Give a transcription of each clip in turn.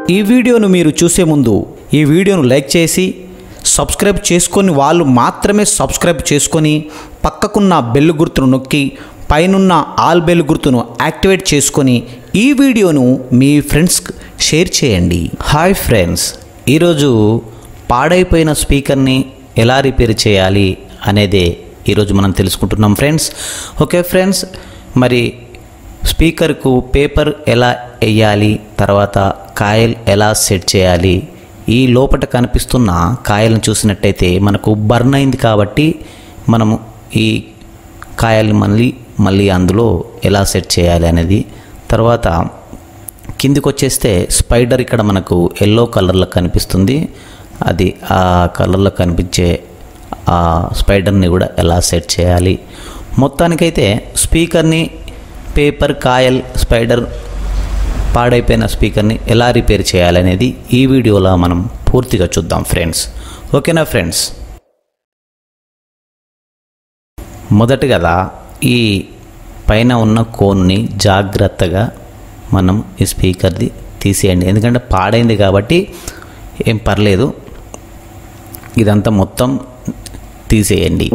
ఈ వీడియోను మీరు చూసే ముందు ఈ వీడియోను లైక్ చేసి సబ్స్క్రైబ్ చేసుకొని వాళ్ళు మాత్రమే సబ్స్క్రైబ్ చేసుకొని పక్కకున్న బెల్ గుర్తును నొక్కి పైనున్న ఆల్ బెల్ గుర్తును యాక్టివేట్ చేసుకొని ఈ వీడియోను మీ ఫ్రెండ్స్కి షేర్ చేయండి హాయ్ ఫ్రెండ్స్ ఈరోజు పాడైపోయిన స్పీకర్ని ఎలా రిపేర్ చేయాలి అనేదే ఈరోజు మనం తెలుసుకుంటున్నాం ఫ్రెండ్స్ ఓకే ఫ్రెండ్స్ మరి స్పీకర్కు పేపర్ ఎలా వేయాలి తర్వాత కాయల్ ఎలా సెట్ చేయాలి ఈ లోపట కనిపిస్తున్న కాయలను చూసినట్టయితే మనకు బర్న్ అయింది కాబట్టి మనము ఈ కాయల్ని మళ్ళీ మళ్ళీ అందులో ఎలా సెట్ చేయాలి అనేది తర్వాత కిందికి వచ్చేస్తే స్పైడర్ ఇక్కడ మనకు ఎల్లో కలర్లో కనిపిస్తుంది అది ఆ కలర్లో కనిపించే ఆ స్పైడర్ని కూడా ఎలా సెట్ చేయాలి మొత్తానికైతే స్పీకర్ని పేపర్ కాయల్ స్పైడర్ పాడైపోయిన స్పీకర్ని ఎలా రిపేర్ చేయాలనేది ఈ వీడియోలో మనం పూర్తిగా చూద్దాం ఫ్రెండ్స్ ఓకేనా ఫ్రెండ్స్ మొదటి కదా ఈ పైన ఉన్న కోన్ని జాగ్రత్తగా మనం ఈ స్పీకర్ది తీసేయండి ఎందుకంటే పాడైంది కాబట్టి ఏం పర్లేదు ఇదంతా మొత్తం తీసేయండి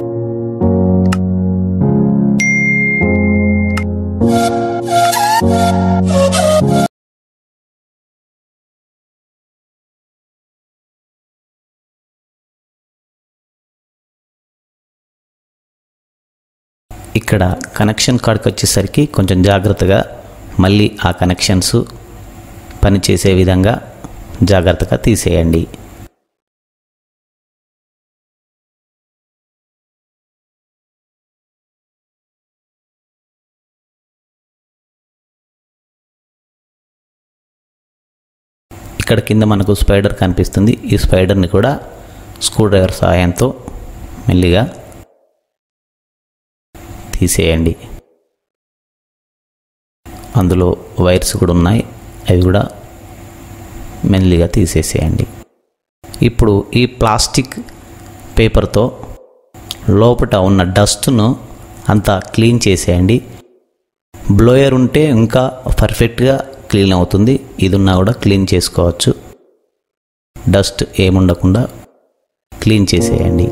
ఇక్కడ కనెక్షన్ కార్డ్కి వచ్చేసరికి కొంచెం జాగ్రత్తగా మళ్ళీ ఆ కనెక్షన్స్ పనిచేసే విధంగా జాగ్రత్తగా తీసేయండి ఇక్కడ కింద మనకు స్పైడర్ కనిపిస్తుంది ఈ స్పైడర్ని కూడా స్క్రూ డ్రైవర్ సహాయంతో మెల్లిగా తీసేయండి అందులో వైర్స్ కూడా ఉన్నాయి అవి కూడా మెల్లిగా తీసేసేయండి ఇప్పుడు ఈ ప్లాస్టిక్ పేపర్తో లోపల ఉన్న డస్ట్ను అంతా క్లీన్ చేసేయండి బ్లోయర్ ఉంటే ఇంకా పర్ఫెక్ట్గా క్లీన్ అవుతుంది ఇది ఉన్నా కూడా క్లీన్ చేసుకోవచ్చు డస్ట్ ఏముండకుండా క్లీన్ చేసేయండి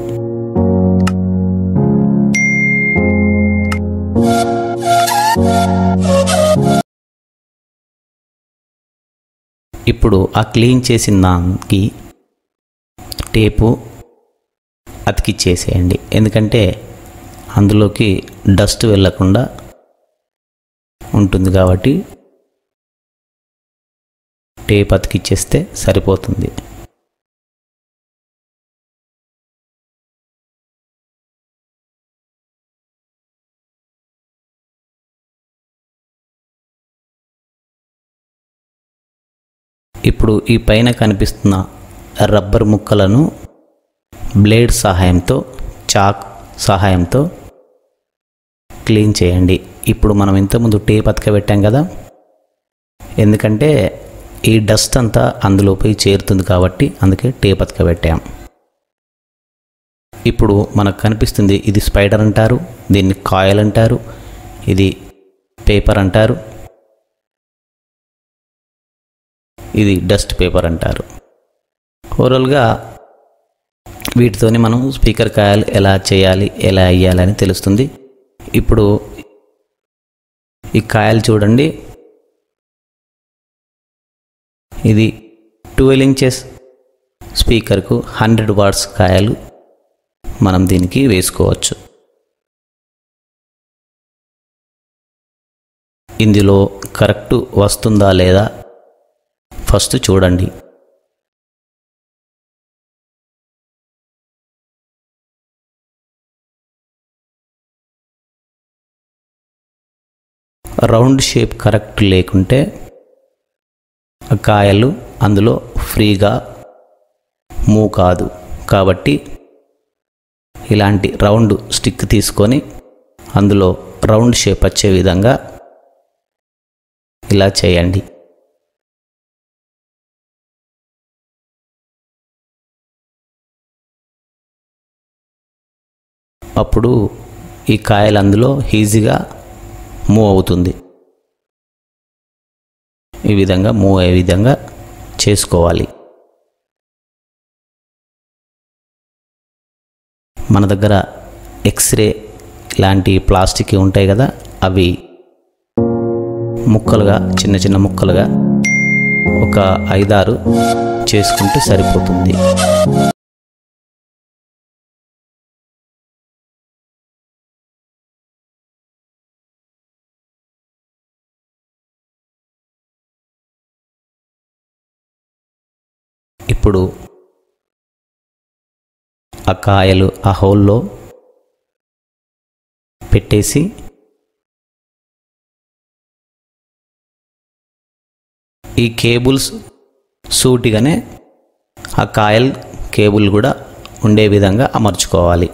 ఇప్పుడు ఆ క్లీన్ చేసిన దానికి టేపు అతికిచ్చేసేయండి ఎందుకంటే అందులోకి డస్ట్ వెళ్ళకుండా ఉంటుంది కాబట్టి టేప్ అతికిచ్చేస్తే సరిపోతుంది ఇప్పుడు ఈ పైన కనిపిస్తున్న రబ్బర్ ముక్కలను బ్లేడ్ సహాయంతో చాక్ సహాయంతో క్లీన్ చేయండి ఇప్పుడు మనం ఇంతకుముందు టేప్ అతకబెట్టాం కదా ఎందుకంటే ఈ డస్ట్ అంతా అందులో పోయి చేరుతుంది కాబట్టి అందుకే టేప్ అతకబెట్టాం ఇప్పుడు మనకు కనిపిస్తుంది ఇది స్పైడర్ అంటారు దీన్ని కాయల్ అంటారు ఇది పేపర్ అంటారు ఇది డస్ట్ పేపర్ అంటారు ఓవరాల్గా వీటితోని మనం స్పీకర్ కాయలు ఎలా చేయాలి ఎలా వేయాలి అని తెలుస్తుంది ఇప్పుడు ఈ కాయలు చూడండి ఇది ట్వెల్వ్ ఇంచెస్ స్పీకర్కు హండ్రెడ్ వాట్స్ కాయలు మనం దీనికి వేసుకోవచ్చు ఇందులో కరెక్ట్ వస్తుందా లేదా ఫస్ట్ చూడండి రౌండ్ షేప్ కరెక్ట్ లేకుంటే ఆ కాయలు అందులో ఫ్రీగా మూవ్ కాదు కాబట్టి ఇలాంటి రౌండ్ స్టిక్ తీసుకొని అందులో రౌండ్ షేప్ వచ్చే విధంగా ఇలా చేయండి అప్పుడు ఈ కాయలు అందులో ఈజీగా మూవ్ అవుతుంది ఈ విధంగా మూవ్ అయ్యే విధంగా చేసుకోవాలి మన దగ్గర ఎక్స్రే లాంటి ప్లాస్టిక్ ఉంటాయి కదా అవి ముక్కలుగా చిన్న చిన్న ముక్కలుగా ఒక ఐదారు చేసుకుంటే సరిపోతుంది ఇప్పుడు ఆ కాయలు ఆ హోల్లో పెట్టేసి ఈ కేబుల్స్ సూటిగానే ఆ కాయల్ కేబుల్ కూడా ఉండే విధంగా అమర్చుకోవాలి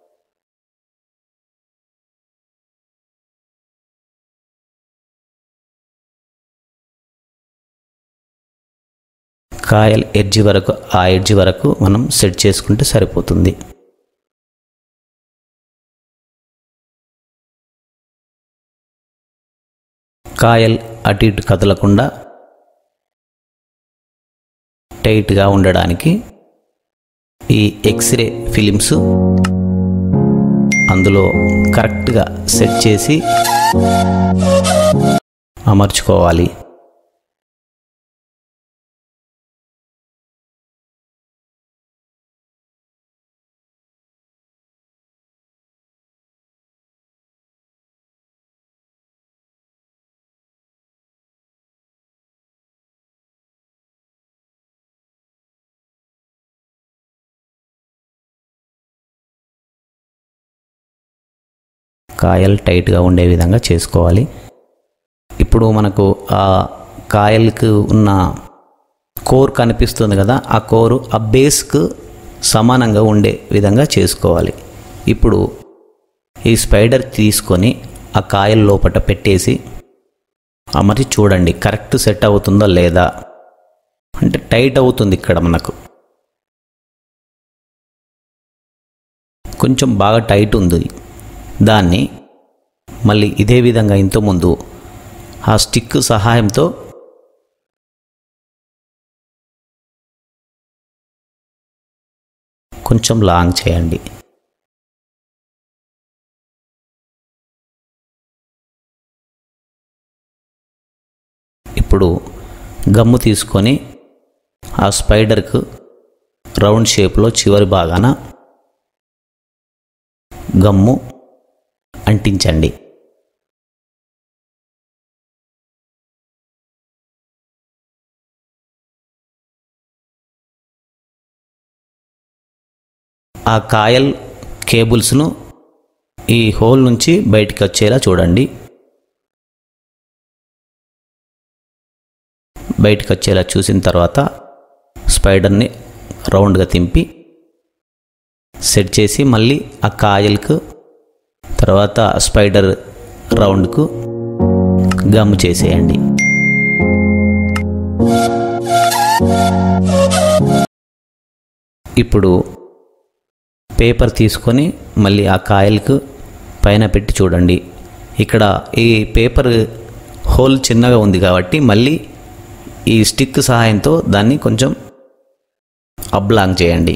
కాయల్ ఎడ్జి వరకు ఆ ఎడ్జి వరకు మనం సెట్ చేసుకుంటే సరిపోతుంది కాయల్ అటు ఇటు కదలకుండా టైట్గా ఉండడానికి ఈ ఎక్స్రే ఫిలిమ్స్ అందులో కరెక్ట్గా సెట్ చేసి అమర్చుకోవాలి కాయలు టైట్గా ఉండే విధంగా చేసుకోవాలి ఇప్పుడు మనకు ఆ కాయలకు ఉన్న కోర్ కనిపిస్తుంది కదా ఆ కోరు ఆ బేస్కు సమానంగా ఉండే విధంగా చేసుకోవాలి ఇప్పుడు ఈ స్పైడర్ తీసుకొని ఆ కాయల లోపట పెట్టేసి అమరి చూడండి కరెక్ట్ సెట్ అవుతుందో లేదా అంటే టైట్ అవుతుంది ఇక్కడ మనకు కొంచెం బాగా టైట్ ఉంది దాన్ని మళ్ళీ ఇదే విధంగా ఇంతకుముందు ఆ స్టిక్ సహాయంతో కొంచెం లాంగ్ చేయండి ఇప్పుడు గమ్ము తీసుకొని ఆ స్పైడర్కు రౌండ్ షేప్లో చివరి భాగాన గమ్ము అంటించండి ఆ కాయల్ కేబుల్స్ను ఈ హోల్ నుంచి బయటికి వచ్చేలా చూడండి బయటికి వచ్చేలా చూసిన తర్వాత స్పైడర్ని రౌండ్గా తింపి సెట్ చేసి మళ్ళీ ఆ కాయలకు తర్వాత స్పైడర్ రౌండ్కు గమ్ చేసేయండి ఇప్పుడు పేపర్ తీసుకొని మళ్ళీ ఆ కాయలకు పైన పెట్టి చూడండి ఇక్కడ ఈ పేపర్ హోల్ చిన్నగా ఉంది కాబట్టి మళ్ళీ ఈ స్టిక్ సహాయంతో దాన్ని కొంచెం అబ్లాంగ్ చేయండి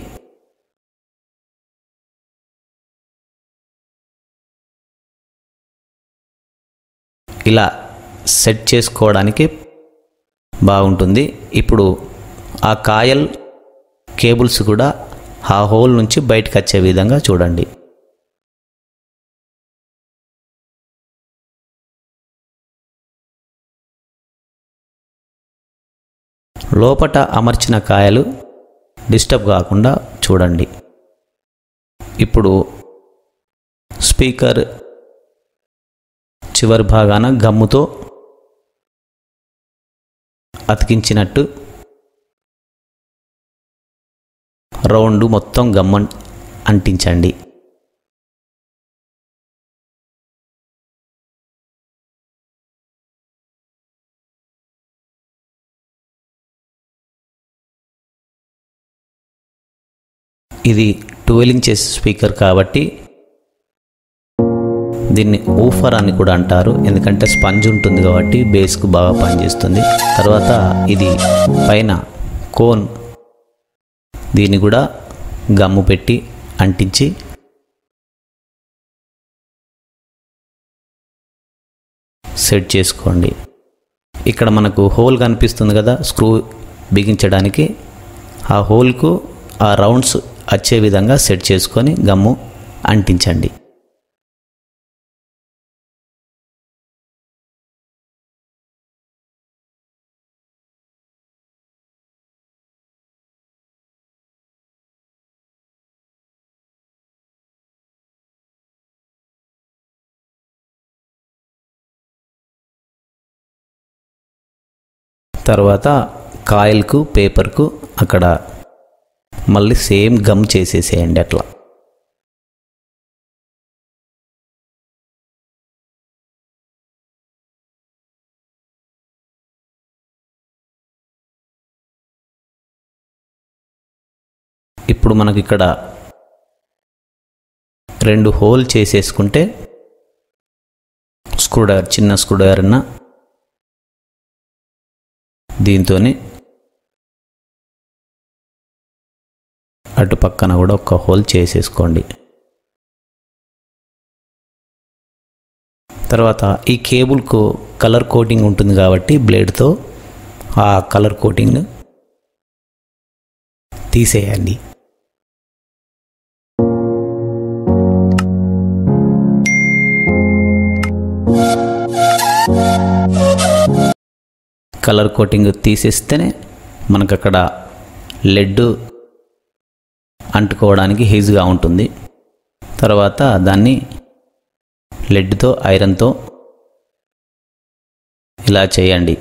ఇలా సెట్ చేసుకోవడానికి బాగుంటుంది ఇప్పుడు ఆ కాయల్ కేబుల్స్ కూడా ఆ హోల్ నుంచి బయటకు వచ్చే విధంగా చూడండి లోపట అమర్చిన కాయలు డిస్టర్బ్ కాకుండా చూడండి ఇప్పుడు స్పీకర్ చివరి భాగాన గమ్ముతో అతికించినట్టు రౌండ్ మొత్తం గమ్మ అంటించండి ఇది ట్వెల్వ్ ఇంచెస్ స్పీకర్ కాబట్టి దీన్ని ఊఫర్ అని కూడా అంటారు ఎందుకంటే స్పంజ్ ఉంటుంది కాబట్టి బేస్కు బాగా పనిచేస్తుంది తర్వాత ఇది పైన కోన్ దీన్ని కూడా గమ్ము పెట్టి అంటించి సెట్ చేసుకోండి ఇక్కడ మనకు హోల్ కనిపిస్తుంది కదా స్క్రూ బిగించడానికి ఆ హోల్కు ఆ రౌండ్స్ వచ్చే విధంగా సెట్ చేసుకొని గమ్ము అంటించండి తర్వాత కాయిల్కు పేపర్కు అక్కడ మళ్ళీ సేమ్ గమ్ చేసేసేయండి అట్లా ఇప్పుడు మనకి ఇక్కడ రెండు హోల్ చేసేసుకుంటే స్క్రూడ్రైవర్ చిన్న స్క్రూడ్రైవర్ అన్న దీంతో అటు పక్కన కూడా ఒక హోల్ చేసేసుకోండి తర్వాత ఈ కేబుల్కు కలర్ కోటింగ్ ఉంటుంది కాబట్టి బ్లేడ్తో ఆ కలర్ కోటింగ్ తీసేయండి కలర్ కోటింగ్ తీసేస్తేనే మనకు అక్కడ లెడ్ అంటుకోవడానికి ఈజీగా ఉంటుంది తర్వాత దాన్ని లెడ్తో ఐరన్తో ఇలా చేయండి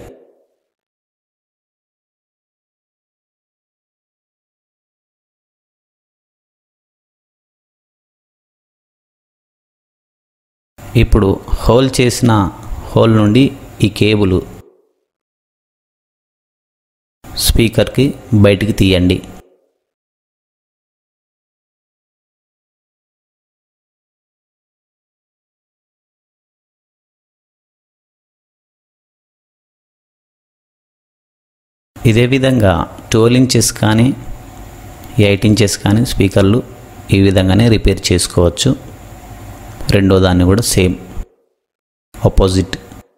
ఇప్పుడు హోల్ చేసిన హోల్ నుండి ఈ కేబుల్ స్పీకర్కి బయటికి తీయండి ఇదే విధంగా ట్వెల్వ్ ఇంచెస్ కానీ ఎయిట్ ఇంచెస్ కానీ స్పీకర్లు ఈ విధంగానే రిపేర్ చేసుకోవచ్చు రెండో దాన్ని కూడా సేమ్ ఆపోజిట్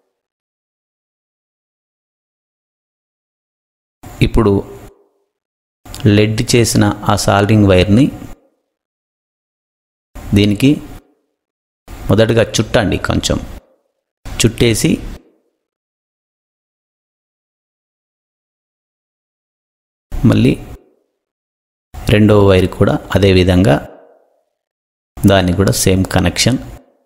ఇప్పుడు లెడ్ చేసిన ఆ సాల్డింగ్ వైర్ని దీనికి మొదటగా చుట్టండి కొంచెం చుట్టేసి మళ్ళీ రెండవ వైర్ కూడా అదే విధంగా దాన్ని కూడా సేమ్ కనెక్షన్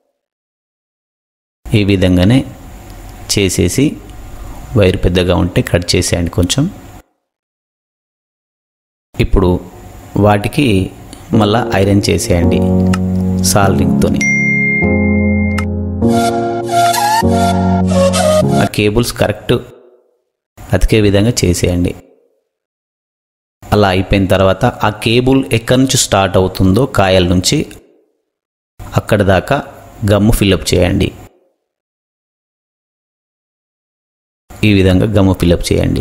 ఈ విధంగానే చేసేసి వైర్ పెద్దగా ఉంటే కట్ చేసేయండి కొంచెం ఇప్పుడు వాటికి మళ్ళా ఐరన్ చేసేయండి సాల్రింగ్తోని ఆ కేబుల్స్ కరెక్ట్ అతికే విధంగా చేసేయండి అలా అయిపోయిన తర్వాత ఆ కేబుల్ ఎక్కడి నుంచి స్టార్ట్ అవుతుందో కాయల నుంచి అక్కడ దాకా గమ్ము ఫిల్అప్ చేయండి ఈ విధంగా గమ్ము ఫిల్అప్ చేయండి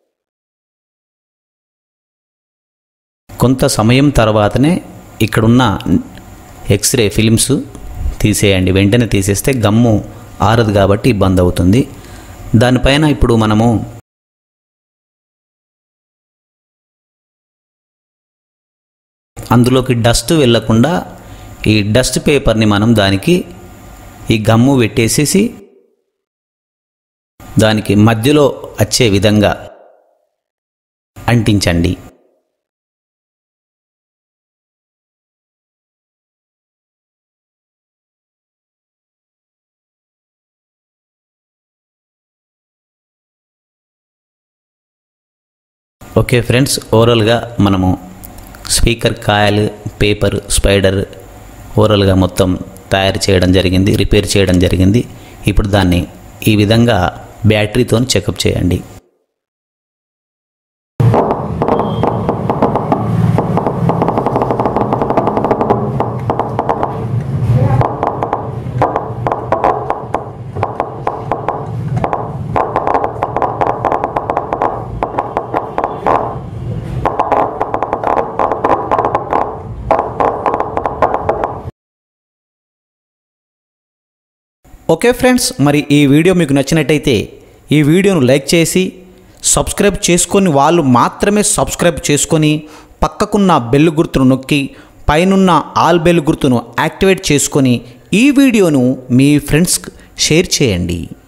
కొంత సమయం తర్వాతనే ఇక్కడున్న ఎక్స్రే ఫిలిమ్స్ తీసేయండి వెంటనే తీసేస్తే గమ్ము ఆరదు కాబట్టి ఇబ్బంది అవుతుంది దానిపైన ఇప్పుడు మనము అందులోకి డస్ట్ వెళ్ళకుండా ఈ డస్ట్ పేపర్ని మనం దానికి ఈ గమ్ము పెట్టేసేసి దానికి మధ్యలో వచ్చే విధంగా అంటించండి ఓకే ఫ్రెండ్స్ ఓవరాల్గా మనము స్పీకర్ కాయలు పేపర్ స్పైడర్ ఓవరాల్గా మొత్తం తయారు చేయడం జరిగింది రిపేర్ చేయడం జరిగింది ఇప్పుడు దాన్ని ఈ విధంగా బ్యాటరీతో చెకప్ చేయండి ఓకే ఫ్రెండ్స్ మరి ఈ వీడియో మీకు నచ్చినట్టయితే ఈ వీడియోను లైక్ చేసి సబ్స్క్రైబ్ చేసుకొని వాళ్ళు మాత్రమే సబ్స్క్రైబ్ చేసుకొని పక్కకున్న బెల్ గుర్తును నొక్కి పైనున్న ఆల్ బెల్ గుర్తును యాక్టివేట్ చేసుకొని ఈ వీడియోను మీ ఫ్రెండ్స్కి షేర్ చేయండి